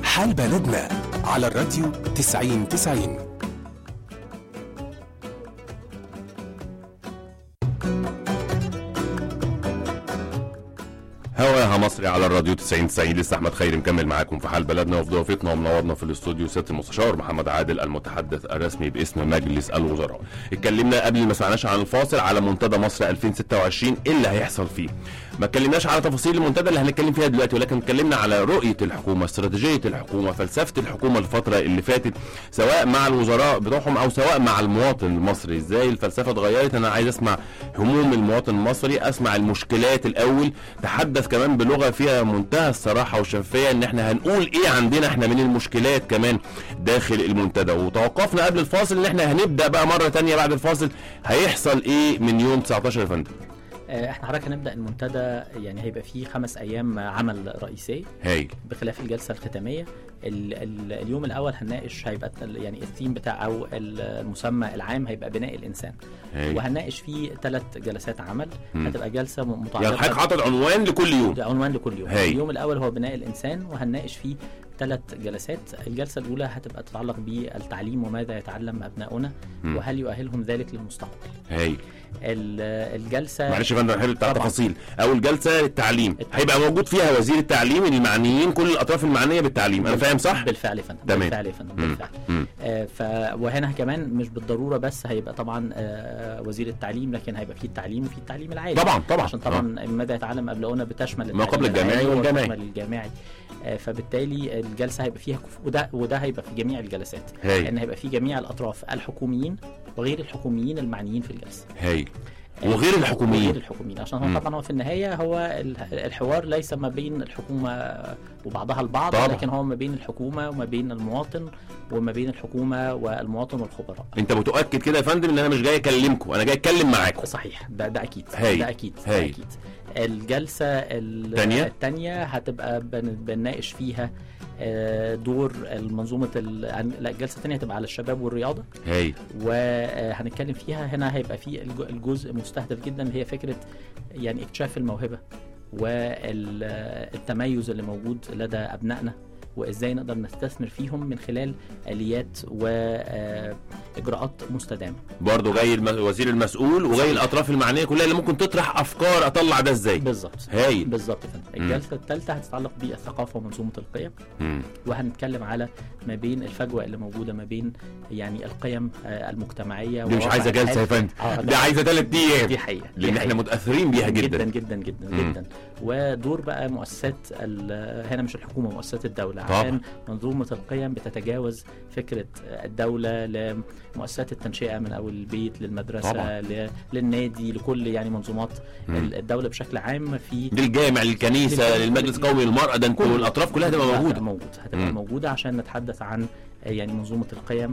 حال بلدنا على الراديو 90 90 هواها مصري على الراديو 90 90 لسه احمد خيري مكمل معاكم في حال بلدنا وفي ضيفتنا ومنورنا في الاستوديو سياده المستشار محمد عادل المتحدث الرسمي باسم مجلس الوزراء. اتكلمنا قبل ما سمعناش عن الفاصل على منتدى مصر 2026 ايه اللي هيحصل فيه. ما اتكلمناش على تفاصيل المنتدى اللي هنتكلم فيها دلوقتي ولكن اتكلمنا على رؤيه الحكومه، استراتيجيه الحكومه، فلسفه الحكومه الفتره اللي فاتت سواء مع الوزراء بتوعهم او سواء مع المواطن المصري، ازاي الفلسفه اتغيرت انا عايز اسمع هموم المواطن المصري، اسمع المشكلات الاول، تحدث كمان بلغه فيها منتهى الصراحه والشفافيه ان احنا هنقول ايه عندنا احنا من المشكلات كمان داخل المنتدى وتوقفنا قبل الفاصل ان احنا هنبدا بقى مره تانية بعد الفاصل هيحصل ايه من يوم 19 يا فندم آه، احنا حضرتك هنبدا المنتدى يعني هيبقى فيه خمس ايام عمل رئيسيه هايل بخلاف الجلسه الختاميه ال ال اليوم الاول هنناقش هيبقى يعني الثيم بتاع او المسمى العام هيبقى بناء الانسان هايل وهنناقش فيه ثلاث جلسات عمل مم. هتبقى جلسه يعني متعلقه حضرتك حاطط عنوان لكل يوم ده عنوان لكل يوم هاي. اليوم الاول هو بناء الانسان وهنناقش فيه ثلاث جلسات الجلسه الاولى هتبقى تتعلق بالتعليم وماذا يتعلم ابناؤنا مم. وهل يؤهلهم ذلك للمستقبل هايل ال- الجلسه معلش يا فندم انا بتاع طبعاً. تفاصيل اول جلسه التعليم التعليم. هيبقى موجود فيها وزير التعليم المعنيين كل الاطراف المعنيه بالتعليم انا فاهم صح بالفعل يا فندم تمام. بالفعل يا فندم مم. بالفعل مم. آه، ف وهنا كمان مش بالضروره بس هيبقى طبعا آه، وزير التعليم لكن هيبقى فيه التعليم وفيه التعليم العالي طبعا طبعا عشان طبعا ماذا يتعلم ابنائنا بتشمل ما قبل التعليم الجامعي العالي والجامعي. وتشمل الجامعي آه، فبالتالي الجلسه هيبقى فيها كف... وده وده هيبقى في جميع الجلسات هايل لان هيبقى في جميع الاطراف الحكوميين وغير الحكوميين المعنيين في الجلسه هايل آه، وغير الحكوميين. وغير الحكوميين عشان مم. هو طبعا هو في النهايه هو ال- الحوار ليس ما بين الحكومه وبعضها البعض طبعا. لكن هو ما بين الحكومه وما بين المواطن وما بين الحكومه والمواطن والخبراء انت متاكد كده يا فندم ان انا مش جاي اكلمكم انا جاي اتكلم معاكم صحيح ده ده اكيد هايل. ده اكيد ده هايل. اكيد الجلسه ال- تانية؟ التانية هتبقى بن- بنناقش فيها آه، دور المنظومه ال- عن- لا الجلسه الثانيه هتبقى على الشباب والرياضه هايل وهنتكلم فيها هنا هيبقى في الج- الجزء مستهدف جدا اللي هي فكره يعني اكتشاف الموهبه والتميز اللي موجود لدى ابنائنا وازاي نقدر نستثمر فيهم من خلال اليات واجراءات مستدامه برضه جاي الم- الوزير المسؤول وجاي الاطراف المعنيه كلها اللي ممكن تطرح افكار اطلع ده ازاي بالظبط هايل بالظبط يا فندم الجلسه الثالثه هتتعلق بالثقافه ومنظومه القيم مم. وهنتكلم على ما بين الفجوه اللي موجوده ما بين يعني القيم آه، المجتمعيه دي مش وواقع عايزه جلسه يا الحال. فندم آه، دي عايزه ثلاث ايام دي حقيقه دي لان احنا حقيقة. متاثرين بيها جدا جدا جدا جدا مم. جدا ودور بقى مؤسسات ال- هنا مش الحكومه مؤسسات الدوله طبعا. عشان منظومه القيم بتتجاوز فكره الدوله لمؤسسات التنشئه من اول البيت للمدرسه طبعا. ل- للنادي لكل يعني منظومات مم. الدوله بشكل عام في للجامع للكنيسه للجامع. للمجلس القومي للمراه ده انتوا كل- الاطراف كلها هتبقى هتبقى موجوده موجود هتبقى مم. موجوده عشان نتحدث عن آه، يعني منظومه القيم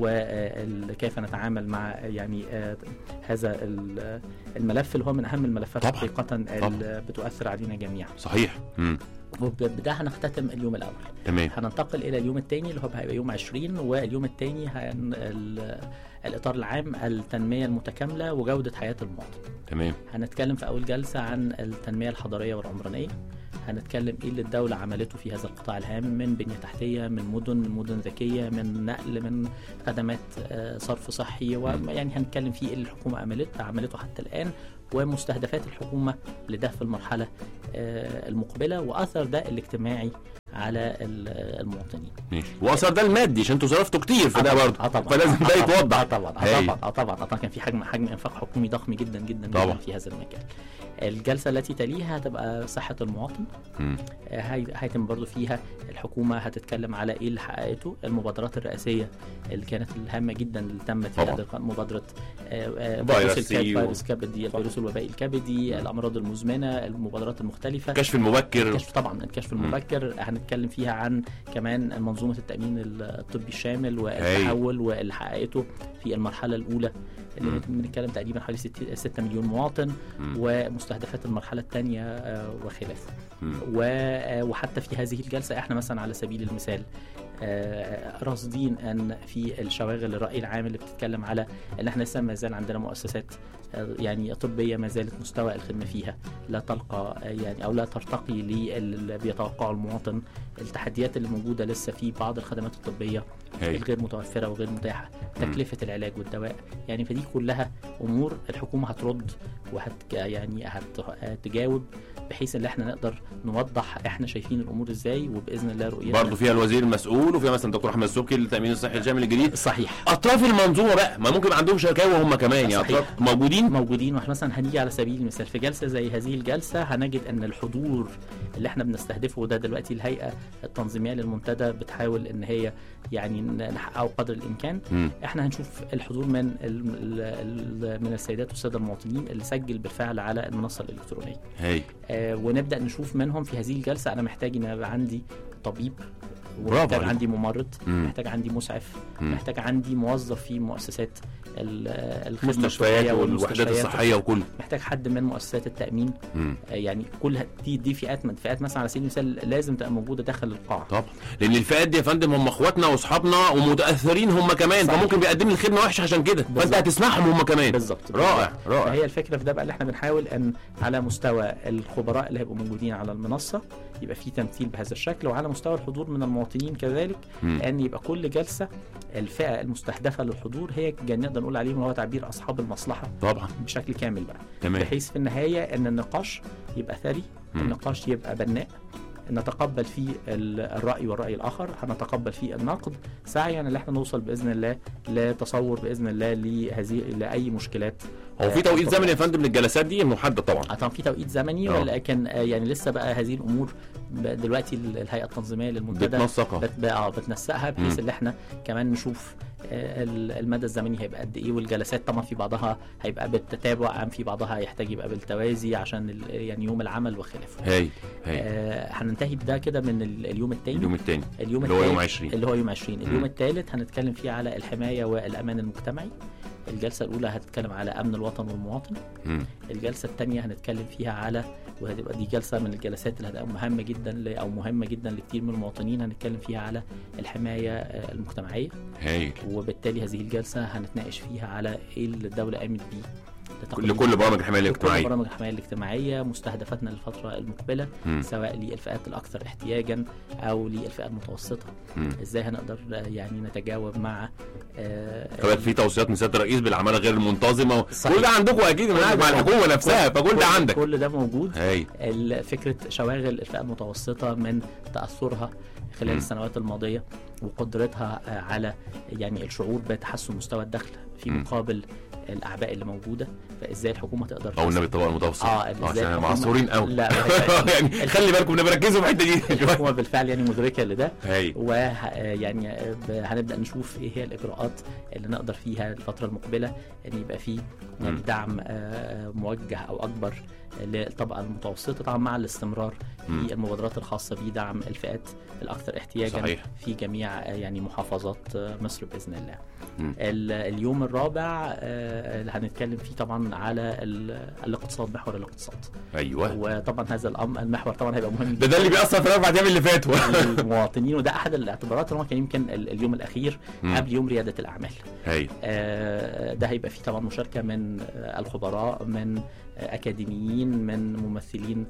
وكيف نتعامل مع آه، يعني آه، هذا ال- الملف اللي هو من اهم الملفات طبعا. حقيقه اللي بتؤثر علينا جميعا صحيح مم. وبده هنختتم اليوم الاول تمام هننتقل الى اليوم الثاني اللي هو هيبقى يوم 20 واليوم الثاني هن... ال... الاطار العام التنميه المتكامله وجوده حياه المواطن تمام هنتكلم في اول جلسه عن التنميه الحضريه والعمرانيه هنتكلم ايه اللي الدوله عملته في هذا القطاع الهام من بنيه تحتيه من مدن من مدن ذكيه من نقل من خدمات آه، صرف صحي ويعني هنتكلم فيه ايه اللي الحكومه عملته عملته حتى الان ومستهدفات الحكومه لده في المرحله آه، المقبله واثر ده الاجتماعي على ال- المواطنين ماشي واثر ده المادي عشان انتوا صرفتوا كتير في ده برضه اه طبعا فلازم ده آه طبعاً. يتوضح اه طبعا اه هايل. طبعا اه طبعا اه طبعا كان في حجم حجم انفاق حكومي ضخم جدا جدا طبعاً. جدا في هذا المجال الجلسه التي تليها هتبقى صحه المواطن مم. آه، هي- هيتم برضو فيها الحكومه هتتكلم على ايه اللي حققته المبادرات الرئاسيه اللي كانت الهامه جدا اللي تمت في طبعاً. هذا الق- مبادره آه، آه، فيروس فيروس سي الكبد و- فيروس كبدي الفيروس الوبائي الكبدي الامراض المزمنه المبادرات المختلفه الكشف المبكر الكشف طبعا الكشف مم. المبكر هنتكلم فيها عن كمان منظومه التامين الطبي الشامل والتحول واللي حققته في المرحله الاولى اللي مم. بنتكلم تقريبا حوالي 6 مليون مواطن مم. ومستهدفات المرحله الثانيه وخلافه مم. و- آه، وحتى في هذه الجلسه احنا مثلا على سبيل المثال آه، راصدين ان في الشواغل الراي العام اللي بتتكلم على ان احنا لسه ما زال عندنا مؤسسات آه، يعني طبيه ما زالت مستوى الخدمه فيها لا تلقى آه، يعني او لا ترتقي للي بيتوقعه المواطن التحديات اللي موجوده لسه في بعض الخدمات الطبيه هاي الغير متوفره وغير متاحه مم. تكلفه العلاج والدواء يعني فدي كلها امور الحكومه هترد وهت يعني هتجاوب بحيث ان احنا نقدر نوضح احنا شايفين الامور ازاي وباذن الله رؤيتنا برضه فيها الوزير المسؤول وفيها مثلا دكتور احمد سبكي للتامين الصحي الشامل الجديد صحيح اطراف المنظومه بقى ما ممكن يبقى عندهم شركاوي هم كمان يعني صحيح. اطراف موجودين موجودين واحنا مثلا هنيجي على سبيل المثال في جلسه زي هذه الجلسه هنجد ان الحضور اللي احنا بنستهدفه وده دلوقتي الهيئه التنظيميه للمنتدى بتحاول ان هي يعني نحققه قدر الامكان مم. احنا هنشوف الحضور من ال ال من السيدات والساده المواطنين اللي سجل بالفعل على المنصه الالكترونيه هاي آه ونبدا نشوف منهم في هذه الجلسه انا محتاج ان يبقى عندي طبيب برافو ومحتاج عليك. عندي ممرض مم. محتاج عندي مسعف مم. محتاج عندي موظف في مؤسسات ال- الخدمه المستشفيات الطبية والوحدات والمستشفيات. الصحيه وكله محتاج حد من مؤسسات التامين مم. آه، يعني كل ه- دي دي فئات من فئات مثلا على سبيل المثال لازم تبقى موجوده داخل القاعه طبعا لان الفئات دي يا فندم هم اخواتنا واصحابنا ومتاثرين هم كمان صحيح. فممكن بيقدم لي خدمه وحشه عشان كده فانت بالظبط. هتسمعهم هم كمان بالظبط رائع رائع فهي الفكره في ده بقى اللي احنا بنحاول ان على مستوى الخبراء اللي هيبقوا موجودين على المنصه يبقى في تمثيل بهذا الشكل وعلى مستوى الحضور من المواطنين كذلك مم. ان يبقى كل جلسه الفئه المستهدفه للحضور هي جا- نقدر نقول عليهم اللي هو تعبير اصحاب المصلحه طبعا بشكل كامل بقى تمام بحيث في النهايه ان النقاش يبقى ثري مم. النقاش يبقى بناء نتقبل فيه ال- الراي والراي الاخر هنتقبل فيه النقد سعيا ان احنا نوصل باذن الله لتصور باذن الله لهذه لاي مشكلات هو في آه، توقيت طبعاً. زمني يا فندم للجلسات دي محدد طبعا طبعا في توقيت زمني آه. ولكن آه، يعني لسه بقى هذه الامور ب- دلوقتي ال- الهيئه التنظيميه للمنتدى بتنسقها بت- بقى- آه، بتنسقها بحيث مم. ان احنا كمان نشوف آه، ال- المدى الزمني هيبقى قد ايه والجلسات طبعا في بعضها هيبقى بالتتابع ام في بعضها هيحتاج يبقى بالتوازي عشان ال- يعني يوم العمل وخلافه هاي هاي آه، هننتهي بده كده من ال- اليوم الثاني اليوم الثاني اليوم اللي هو يوم التالت- 20 اللي هو يوم 20 مم. اليوم الثالث هنتكلم فيه على الحمايه والامان المجتمعي الجلسه الاولى هتتكلم على امن الوطن والمواطن مم. الجلسه الثانيه هنتكلم فيها على وهتبقى دي جلسه من الجلسات اللي هتبقى مهمه جدا ل- او مهمه جدا لكثير من المواطنين هنتكلم فيها على الحمايه آه، المجتمعيه هايل وبالتالي هذه الجلسه هنتناقش فيها على ايه اللي الدوله قامت بيه لتقديم لكل برامج الحمايه كل الاجتماعيه برامج الحمايه الاجتماعيه مستهدفاتنا للفتره المقبله مم. سواء للفئات الاكثر احتياجا او للفئه المتوسطه مم. ازاي هنقدر آه، يعني نتجاوب مع آه، كمان في توصيات من سياده الرئيس بالعماله غير المنتظمه صحيح. كل ده عندكم اكيد من قاعد مع الحكومه نفسها فكل ده كل- عندك كل ده موجود هاي ال- فكره شواغل الفئه المتوسطه من تاثرها خلال مم. السنوات الماضيه وقدرتها آه، على يعني الشعور بتحسن مستوى الدخل في مم. مقابل الاعباء اللي موجوده فازاي الحكومه تقدر او النبي الطبقه المتوسطه اه عشان ازاي الحكومة- معصورين قوي لا يعني خلي بالكم انا بركزوا في الحته دي الحكومه بالفعل يعني مدركه لده هاي ويعني هنبدا نشوف ايه هي الاجراءات اللي نقدر فيها الفتره المقبله ان يبقى في يعني مم. دعم آه، موجه او اكبر للطبقه المتوسطه طبعا مع الاستمرار مم. في المبادرات الخاصه بدعم الفئات الاكثر احتياجا صحيح. في جميع آه، يعني محافظات آه، مصر باذن الله. مم. ال- اليوم الرابع آه، اللي هنتكلم فيه طبعا على ال- الاقتصاد محور الاقتصاد ايوه وطبعا هذا الامر المحور طبعا هيبقى مهم ده ده اللي بيأثر في الاربع ايام اللي فاتوا المواطنين وده احد الاعتبارات اللي هو كان يمكن ال- اليوم الاخير مم. قبل يوم رياده الاعمال هاي آه، ده هيبقى فيه طبعا مشاركه من آه، الخبراء من آه، اكاديميين من ممثلين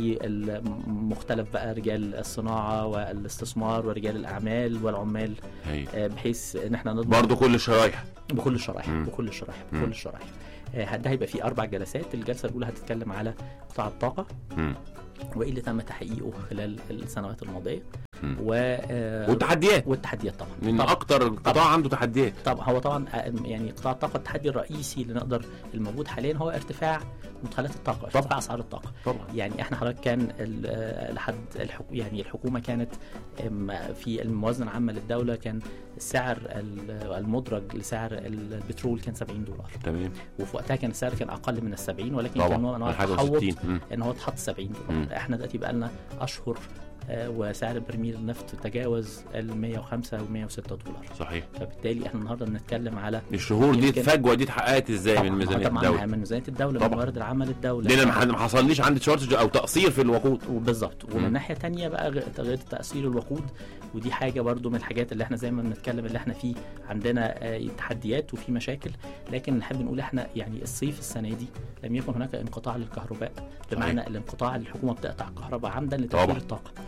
لمختلف بقى رجال الصناعه والاستثمار ورجال الاعمال والعمال هاي آه، بحيث ان احنا نضمن برضه كل الشرايح بكل الشرائح مم. بكل الشرائح مم. بكل الشرائح آه، ده هيبقى فيه اربع جلسات الجلسه الاولى هتتكلم على قطاع الطاقه مم. وايه اللي تم تحقيقه خلال السنوات الماضيه مم. و آه، والتحديات والتحديات طبعا لان طبعا اكتر قطاع عنده تحديات طبعا هو طبعا آه، يعني قطاع الطاقه التحدي الرئيسي اللي نقدر الموجود حاليا هو ارتفاع مدخلات الطاقه ارتفاع اسعار الطاقه طبعا يعني احنا حضرتك كان ال- آه، لحد الحك... يعني الحكومه كانت آم، في الموازنه العامه للدوله كان سعر ال- المدرج لسعر البترول كان 70 دولار تمام وفي وقتها كان السعر كان اقل من ال 70 ولكن طبعا كان نوع من من حاجه التحوط و60 ان هو اتحط 70 مم. دولار احنا دلوقتي بقى لنا اشهر آه، وسعر برميل النفط تجاوز ال 105 و 106 دولار صحيح فبالتالي احنا النهارده بنتكلم على الشهور دي يمكن- الفجوه دي اتحققت ازاي من طبعاً- ميزانيه طبعا الدوله من ميزانيه الدوله طبعاً. من موارد العمل الدوله لان ما ما حصليش عندي شورتج او تقصير في الوقود وبالظبط مم. ومن ناحيه تانية بقى غ- غير تاثير الوقود ودي حاجه برضو من الحاجات اللي احنا زي ما بنتكلم اللي احنا فيه عندنا آه، تحديات وفي مشاكل لكن نحب نقول احنا يعني الصيف السنه دي لم يكن هناك انقطاع للكهرباء بمعنى الانقطاع اللي الحكومه بتقطع الكهرباء عمدا لتوفير طبعاً. الطاقه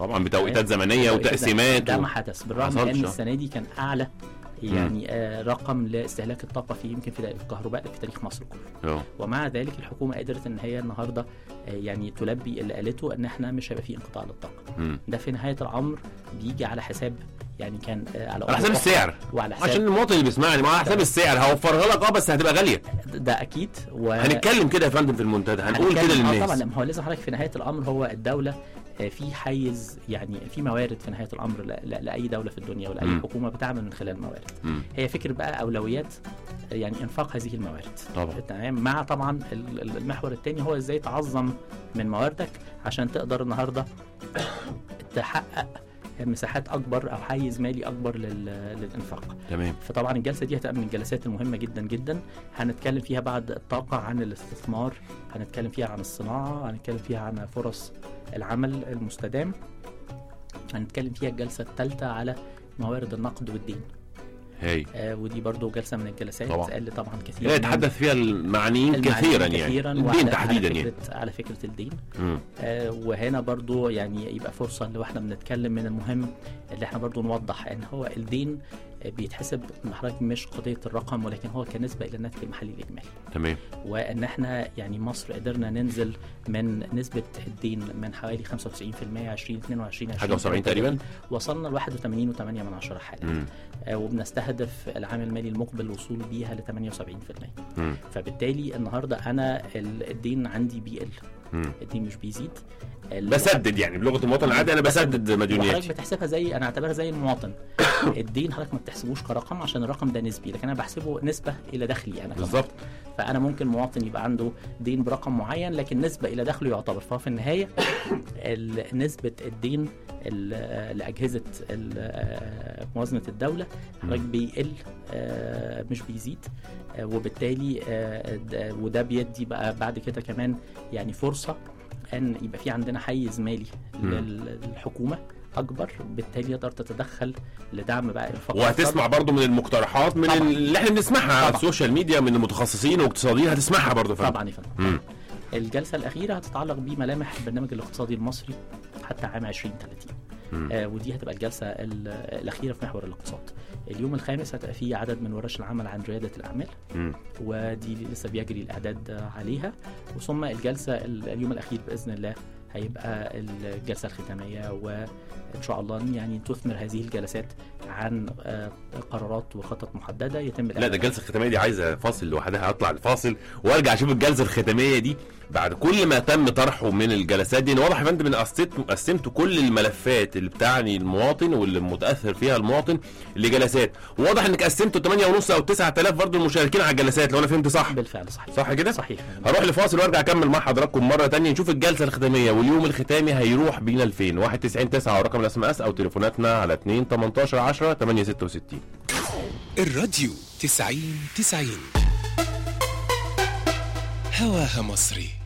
طبعا بتوقيتات زمنيه ده- وتقسيمات ده و... ما حدث بالرغم حصلش، ان آه. السنه دي كان اعلى يعني آه رقم لاستهلاك الطاقه في يمكن في الكهرباء في تاريخ مصر كله آه. ومع ذلك الحكومه قدرت ان هي النهارده آه يعني تلبي اللي قالته ان احنا مش هيبقى في انقطاع للطاقه مم. ده في نهايه الامر بيجي على حساب يعني كان آه على على حساب أمور أخرى السعر وعلى حساب عشان المواطن اللي بيسمعني ما على حساب السعر هوفرها لك اه بس هتبقى غاليه ده اكيد و... هنتكلم كده يا فندم في المنتدى هنقول هنتكلم- كده آه للناس طبعا ما هو لازم حضرتك في نهايه الامر هو الدوله آه، في حيز يعني في موارد في نهايه الامر لا- لا- لاي دوله في الدنيا ولاي مم. حكومه بتعمل من خلال موارد مم. هي فكره بقى اولويات آه، يعني انفاق هذه الموارد طبعا تمام مع طبعا ال- ال- المحور الثاني هو ازاي تعظم من مواردك عشان تقدر النهارده تحقق مساحات اكبر او حيز مالي اكبر لل- للانفاق تمام فطبعا الجلسه دي هتبقى من الجلسات المهمه جدا جدا هنتكلم فيها بعد الطاقه عن الاستثمار هنتكلم فيها عن الصناعه هنتكلم فيها عن فرص العمل المستدام هنتكلم فيها الجلسه الثالثه على موارد النقد والدين هاي آه ودي برضو جلسه من الجلسات طبعا. اللي طبعا كثير لا من يتحدث فيها المعنيين المعنيين كثيرا يعني كثيرا الدين وعلى- تحديدا على يعني فكرة على فكره الدين مم. آه، وهنا برضو يعني يبقى فرصة اللي احنا بنتكلم من المهم اللي احنا برضو نوضح ان هو الدين آه، بيتحسب من حضرتك مش قضية الرقم ولكن هو كنسبة الى الناتج المحلي الاجمالي تمام وان احنا يعني مصر قدرنا ننزل من نسبة الدين من حوالي 95% 2022 حاجه و70 تقريبا وصلنا ل 81.8 من عشرة حاليا مم. آه، وبنستهدف العام المالي المقبل الوصول بيها ل 78% مم. فبالتالي النهارده انا ال- الدين عندي بيقل مم. الدين مش بيزيد ال- بسدد يعني بلغه المواطن العادي انا بسدد وحضرتك مديونياتي بتحسبها زي انا اعتبرها زي المواطن الدين حضرتك ما بتحسبوش كرقم عشان الرقم ده نسبي لكن انا بحسبه نسبه الى دخلي انا كمان. بالظبط فانا ممكن مواطن يبقى عنده دين برقم معين لكن نسبه الى دخله يعتبر فهو في النهايه ال- نسبه الدين ال- لاجهزه ال- آه، موازنه الدوله حضرتك بيقل آه، مش بيزيد آه، وبالتالي آه، د- وده بيدي بقى بعد كده كمان يعني فرصه ان يبقى في عندنا حيز مالي مم. لل- للحكومه اكبر بالتالي تقدر تتدخل لدعم بقى انفاق وهتسمع برضو من المقترحات من طبعاً. اللي احنا بنسمعها على طبعاً. السوشيال ميديا من المتخصصين واقتصاديين هتسمعها برضو يا فندم طبعا يا فندم مم. الجلسه الاخيره هتتعلق بملامح البرنامج الاقتصادي المصري حتى عام 2030 مم. آه ودي هتبقى الجلسه ال- الاخيره في محور الاقتصاد اليوم الخامس هتبقى فيه عدد من ورش العمل عن رياده الاعمال مم. ودي لسه بيجري الاعداد آه، عليها وثم الجلسه ال- اليوم الاخير باذن الله هيبقى الجلسه الختاميه وان شاء الله يعني تثمر هذه الجلسات عن آه، قرارات وخطط محدده يتم لا ده الجلسه الختاميه دي عايزه فاصل لوحدها هطلع الفاصل وارجع اشوف الجلسه الختاميه دي بعد كل ما تم طرحه من الجلسات دي إن واضح يا فندم ان قسمت قسمت كل الملفات اللي بتعني المواطن واللي متاثر فيها المواطن لجلسات واضح انك قسمته 8 ونص او 9000 برضه المشاركين على الجلسات لو انا فهمت صح بالفعل صحيح صح كده؟ صحيح هروح لفاصل وارجع اكمل مع حضراتكم مره تانية نشوف الجلسه الختاميه واليوم الختامي هيروح بينا لفين 91 9 ورقم الاس ام اس او تليفوناتنا على 2 18 10 866 الراديو تسعين تسعين هواها مصري